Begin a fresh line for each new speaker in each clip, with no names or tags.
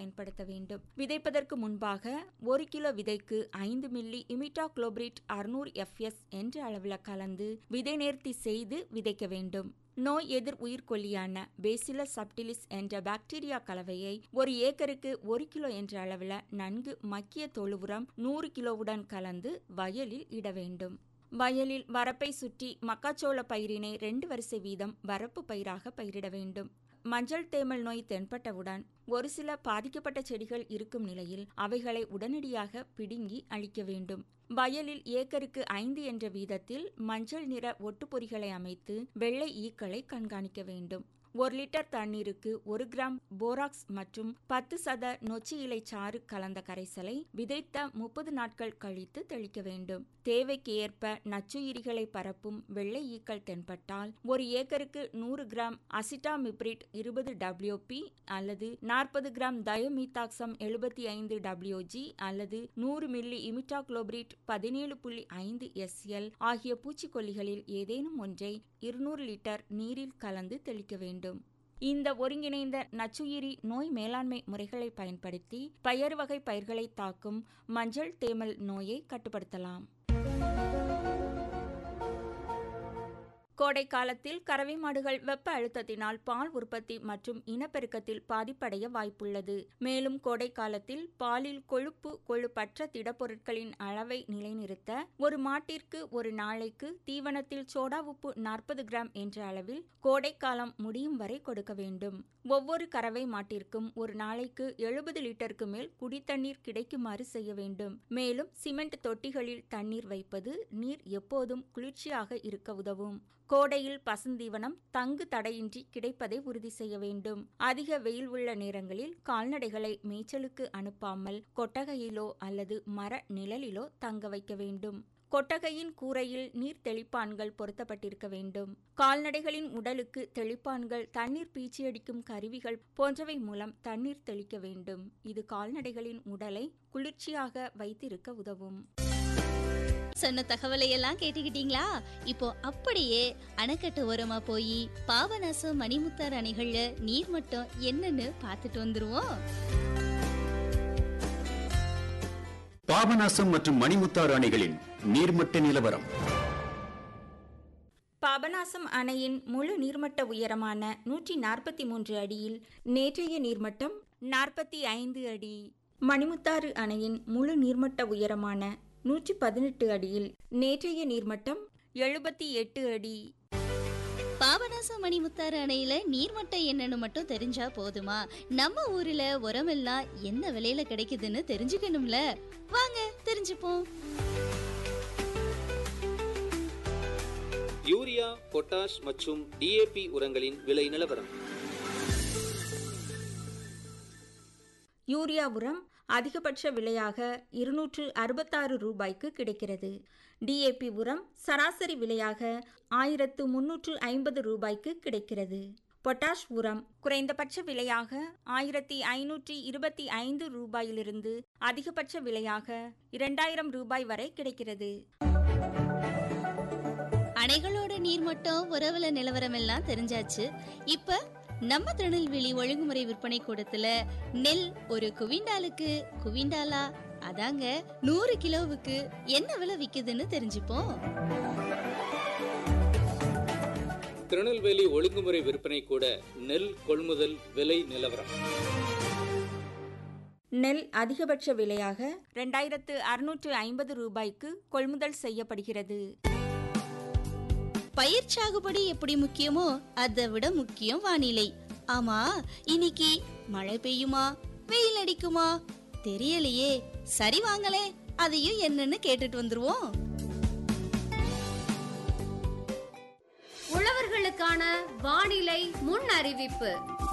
பயன்படுத்த வேண்டும் விதைப்பதற்கு முன்பாக ஒரு கிலோ விதைக்கு ஐந்து மில்லி இமிட்டாக்ளோபிரிட் அறுநூறு எஃப்எஸ் என்ற அளவில் கலந்து விதை நேர்த்தி செய்து விதைக்க வேண்டும் நோய் எதிர் உயிர்கொல்லியான பேசிலஸ் சப்டிலிஸ் என்ற பாக்டீரியா கலவையை ஒரு ஏக்கருக்கு ஒரு கிலோ என்ற அளவில் நன்கு மக்கிய தொழு உரம் நூறு கிலோவுடன் கலந்து வயலில் இட வேண்டும் வயலில் வரப்பை சுற்றி மக்காச்சோள பயிரினை ரெண்டு வரிசை வீதம் வரப்பு பயிராக பயிரிட வேண்டும் மஞ்சள் தேமல் நோய் தென்பட்டவுடன் ஒரு சில பாதிக்கப்பட்ட செடிகள் இருக்கும் நிலையில் அவைகளை உடனடியாக பிடுங்கி அழிக்க வேண்டும் வயலில் ஏக்கருக்கு ஐந்து என்ற வீதத்தில் மஞ்சள் நிற ஒட்டுப்பொறிகளை அமைத்து வெள்ளை ஈக்களை கண்காணிக்க வேண்டும் ஒரு லிட்டர் தண்ணீருக்கு ஒரு கிராம் போராக்ஸ் மற்றும் பத்து சத நொச்சி இலை சாறு கலந்த கரைசலை விதைத்த முப்பது நாட்கள் கழித்து தெளிக்க வேண்டும் தேவைக்கு ஏற்ப நச்சுயிரிகளை பரப்பும் வெள்ளை ஈக்கள் தென்பட்டால் ஒரு ஏக்கருக்கு நூறு கிராம் அசிட்டாமிப்ரிட் இருபது டபிள்யூபி அல்லது நாற்பது கிராம் தயோமீத்தாக்சம் எழுபத்தி ஐந்து டபிள்யூஜி அல்லது நூறு மில்லி இமிட்டாக்ளோபிரிட் பதினேழு புள்ளி ஐந்து எஸ்எல் ஆகிய பூச்சிக்கொல்லிகளில் ஏதேனும் ஒன்றை இருநூறு லிட்டர் நீரில் கலந்து தெளிக்க வேண்டும் இந்த ஒருங்கிணைந்த நச்சுயிரி நோய் மேலாண்மை முறைகளை பயன்படுத்தி பயறு வகை பயிர்களை தாக்கும் மஞ்சள் தேமல் நோயை கட்டுப்படுத்தலாம் கோடை காலத்தில் கறவை மாடுகள் வெப்ப அழுத்தத்தினால் பால் உற்பத்தி மற்றும் இனப்பெருக்கத்தில் பாதிப்படைய வாய்ப்புள்ளது மேலும் கோடை காலத்தில் பாலில் கொழுப்பு கொழுப்பற்ற திடப்பொருட்களின் அளவை நிலைநிறுத்த ஒரு மாட்டிற்கு ஒரு நாளைக்கு தீவனத்தில் சோடா உப்பு நாற்பது கிராம் என்ற அளவில் கோடை காலம் முடியும் வரை கொடுக்க வேண்டும் ஒவ்வொரு கறவை மாட்டிற்கும் ஒரு நாளைக்கு எழுபது லிட்டருக்கு மேல் குடித்தண்ணீர் கிடைக்குமாறு செய்ய வேண்டும் மேலும் சிமெண்ட் தொட்டிகளில் தண்ணீர் வைப்பது நீர் எப்போதும் குளிர்ச்சியாக இருக்க உதவும் கோடையில் பசுந்தீவனம் தங்கு தடையின்றி கிடைப்பதை உறுதி செய்ய வேண்டும் அதிக வெயில் உள்ள நேரங்களில் கால்நடைகளை மேய்ச்சலுக்கு அனுப்பாமல் கொட்டகையிலோ அல்லது மர நிழலிலோ தங்க வைக்க வேண்டும் கொட்டகையின் கூரையில் நீர் தெளிப்பான்கள் பொருத்தப்பட்டிருக்க வேண்டும் கால்நடைகளின் உடலுக்கு தெளிப்பான்கள் தண்ணீர் பீச்சியடிக்கும் கருவிகள் போன்றவை மூலம் தண்ணீர் தெளிக்க வேண்டும் இது கால்நடைகளின் உடலை குளிர்ச்சியாக வைத்திருக்க உதவும்
சொன்ன தகவலை எல்லாம் கேட்டுக்கிட்டீங்களா இப்போ அப்படியே அணைக்கட்டு ஓரமா போய் பாபநாசம் மணிமுத்தார் அணைகள்ல நீர் மட்டம் என்னன்னு பார்த்துட்டு வந்துருவோம்
பாபநாசம் மற்றும் மணிமுத்தாறு அணைகளின் நீர்மட்ட நிலவரம்
பாபநாசம் அணையின் முழு நீர்மட்ட உயரமான நூற்றி நாற்பத்தி மூன்று அடியில் நேற்றைய நீர்மட்டம் நாற்பத்தி ஐந்து அடி மணிமுத்தாறு அணையின் முழு நீர்மட்ட உயரமான நூற்றி பதினெட்டு அடியில் நேற்றைய நீர்மட்டம் எழுபத்தி எட்டு அடி
பாபநாசம் மணிமுத்தாறு அணையில நீர்மட்டம் என்னன்னு மட்டும் தெரிஞ்சா போதுமா நம்ம ஊர்ல உரமெல்லாம் என்ன விலையில கிடைக்குதுன்னு தெரிஞ்சுக்கணும்ல வாங்க தெரிஞ்சுப்போம்
யூரியா பொட்டாஷ் மற்றும் டிஏபி உரங்களின் விலை நிலவரம்
யூரியா உரம் அதிகபட்ச விலையாக இருநூற்று அறுபத்தாறு ரூபாய்க்கு கிடைக்கிறது டிஏபி உரம் சராசரி விலையாக ஆயிரத்து முன்னூற்று ஐம்பது ரூபாய்க்கு கிடைக்கிறது பொட்டாஷ் உரம் குறைந்தபட்ச விலையாக ஆயிரத்தி ஐநூற்றி இருபத்தி ஐந்து ரூபாயிலிருந்து அதிகபட்ச விலையாக இரண்டாயிரம் ரூபாய் வரை கிடைக்கிறது
அணைகளோட நீர்மட்டம் உறவுல நிலவரம் எல்லாம் தெரிஞ்சாச்சு இப்ப நம்ம திருநெல்வேலி ஒழுங்குமுறை விற்பனை கூடத்துல நெல் ஒரு குவிண்டாலுக்கு குவிண்டாலா அதாங்க நூறு கிலோவுக்கு என்ன விலை விக்குதுன்னு தெரிஞ்சுப்போம்
திருநெல்வேலி ஒழுங்குமுறை விற்பனை கூட நெல் கொள்முதல் விலை நிலவரம்
நெல் அதிகபட்ச விலையாக ரெண்டாயிரத்து அறுநூற்று ஐம்பது ரூபாய்க்கு கொள்முதல் செய்யப்படுகிறது
பயிர் சாகுபடி எப்படி முக்கியமோ அதை விட முக்கியம் வானிலை ஆமா இன்னைக்கு மழை பெய்யுமா வெயில் அடிக்குமா தெரியலையே சரி வாங்களே அதையும் என்னன்னு கேட்டுட்டு வந்துருவோம்
உழவர்களுக்கான வானிலை முன் அறிவிப்பு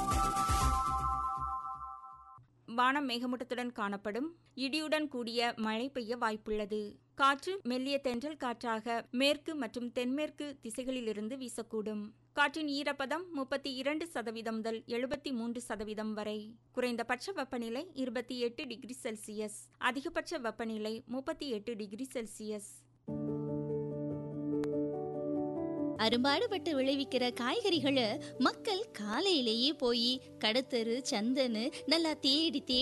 வானம் மேகமூட்டத்துடன் காணப்படும் இடியுடன் கூடிய மழை பெய்ய வாய்ப்புள்ளது காற்று மெல்லிய தென்றல் காற்றாக மேற்கு மற்றும் தென்மேற்கு திசைகளிலிருந்து வீசக்கூடும் காற்றின் ஈரப்பதம் முப்பத்தி இரண்டு சதவீதம் முதல் எழுபத்தி மூன்று சதவீதம் வரை குறைந்தபட்ச வெப்பநிலை இருபத்தி எட்டு டிகிரி செல்சியஸ் அதிகபட்ச வெப்பநிலை முப்பத்தி எட்டு டிகிரி செல்சியஸ்
அரும்பாடுபட்டு விளைவிக்கிற காய்கறிகளை மக்கள் காலையிலேயே போய் கடத்தரு சந்தன்னு நல்லா தேடி தேடி